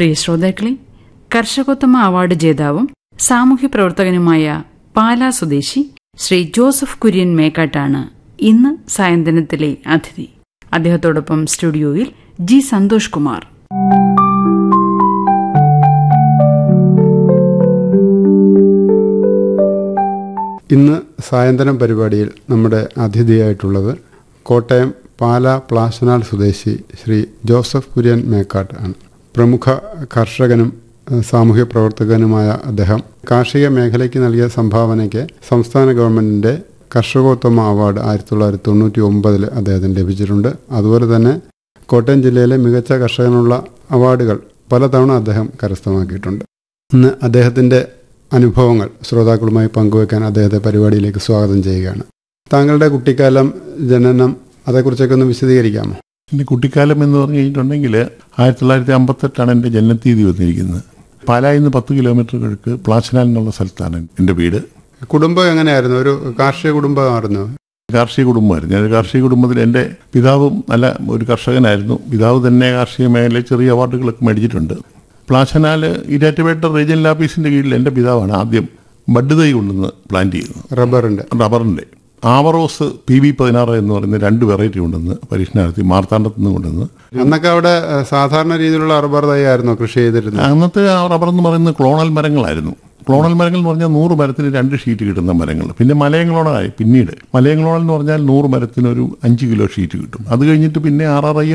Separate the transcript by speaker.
Speaker 1: പ്രിയ ശ്രോതാക്കളെ കർഷകോത്തമ അവാർഡ് ജേതാവും സാമൂഹ്യ പ്രവർത്തകനുമായ പാലാ സ്വദേശി ശ്രീ ജോസഫ് കുര്യൻ മേക്കാട്ടാണ് ഇന്ന് സായന്തനത്തിലെ അതിഥി അദ്ദേഹത്തോടൊപ്പം സ്റ്റുഡിയോയിൽ ജി സന്തോഷ് കുമാർ
Speaker 2: ഇന്ന് സായന്തനം പരിപാടിയിൽ നമ്മുടെ അതിഥിയായിട്ടുള്ളത് കോട്ടയം പാല പ്ലാശനാൽ സ്വദേശി ശ്രീ ജോസഫ് കുര്യൻ മേക്കാട്ട് ആണ് പ്രമുഖ കർഷകനും ഏഹ്, സാമൂഹ്യ പ്രവർത്തകനുമായ അദ്ദേഹം കാർഷിക മേഖലയ്ക്ക് നൽകിയ സംഭാവനയ്ക്ക് സംസ്ഥാന ഗവൺമെന്റിന്റെ കർഷകോത്തമ അവാർഡ് ആയിരത്തി തൊള്ളായിരത്തി തൊണ്ണൂറ്റി ഒമ്പതിൽ അദ്ദേഹത്തിന് ലഭിച്ചിട്ടുണ്ട് അതുപോലെ തന്നെ കോട്ടയം ജില്ലയിലെ മികച്ച കർഷകനുള്ള അവാർഡുകൾ പലതവണ അദ്ദേഹം കരസ്ഥമാക്കിയിട്ടുണ്ട് ഇന്ന് അദ്ദേഹത്തിന്റെ അനുഭവങ്ങൾ ശ്രോതാക്കളുമായി പങ്കുവെക്കാൻ അദ്ദേഹത്തെ പരിപാടിയിലേക്ക് സ്വാഗതം ചെയ്യുകയാണ് താങ്കളുടെ കുട്ടിക്കാലം ജനനം അതേക്കുറിച്ചൊക്കെ ഒന്ന് വിശദീകരിക്കാമോ
Speaker 3: എൻ്റെ കുട്ടിക്കാലം എന്ന് പറഞ്ഞു കഴിഞ്ഞിട്ടുണ്ടെങ്കിൽ ആയിരത്തി തൊള്ളായിരത്തി അമ്പത്തെട്ടാണ് എൻ്റെ ജനനത്തീയതി വന്നിരിക്കുന്നത് പാലായിൽ നിന്ന് പത്ത് കിലോമീറ്റർ കിഴക്ക് പ്ലാച്ചനാൽ എന്നുള്ള സ്ഥലത്താണ് എൻ്റെ വീട്
Speaker 2: കുടുംബം എങ്ങനെയായിരുന്നു ഒരു കാർഷിക കുടുംബമായിരുന്നു
Speaker 3: കാർഷിക കുടുംബമായിരുന്നു ഞാൻ കാർഷിക കുടുംബത്തിൽ എൻ്റെ പിതാവും നല്ല ഒരു കർഷകനായിരുന്നു പിതാവ് തന്നെ കാർഷിക മേഖലയിൽ ചെറിയ അവാർഡുകളൊക്കെ മേടിച്ചിട്ടുണ്ട് പ്ലാച്ചനാൽ ഇരാറ്റുപേട്ട റീജിയണൽ ഓഫീസിൻ്റെ കീഴിൽ എൻ്റെ പിതാവാണ് ആദ്യം ബഡ് തൈ കൊണ്ടുവന്ന് പ്ലാന്റ് ചെയ്യുന്നത്
Speaker 2: റബ്ബറിന്റെ
Speaker 3: റബ്ബറിൻ്റെ ആവറോസ് പി ബി പതിനാറ് എന്ന് പറയുന്ന രണ്ട് വെറൈറ്റി കൊണ്ടുവന്ന് പരീക്ഷണം നടത്തി മാർത്താണ്ഡത്ത് നിന്ന് കൊണ്ടുവന്ന്
Speaker 2: അന്നൊക്കെ അവിടെ ഏഹ്, സാധാരണ രീതിയിലുള്ള റബ്ബർ തൈ ആയിരുന്നു കൃഷി ചെയ്തിരുന്നത്
Speaker 3: അന്നത്തെ ആ റബ്ബർ എന്ന് പറയുന്നത് ക്ലോണൽ മരങ്ങളായിരുന്നു ക്ലോണൽ മരങ്ങൾ എന്ന് പറഞ്ഞാൽ നൂറ് മരത്തിന് രണ്ട് ഷീറ്റ് കിട്ടുന്ന മരങ്ങൾ പിന്നെ മലയങ്ങളോണായി പിന്നീട് മലയങ്ങളോണൽ എന്ന് പറഞ്ഞാൽ നൂറ് മരത്തിന് ഒരു അഞ്ച് കിലോ ഷീറ്റ് കിട്ടും അത് കഴിഞ്ഞിട്ട് പിന്നെ ആർ ആർ ഐ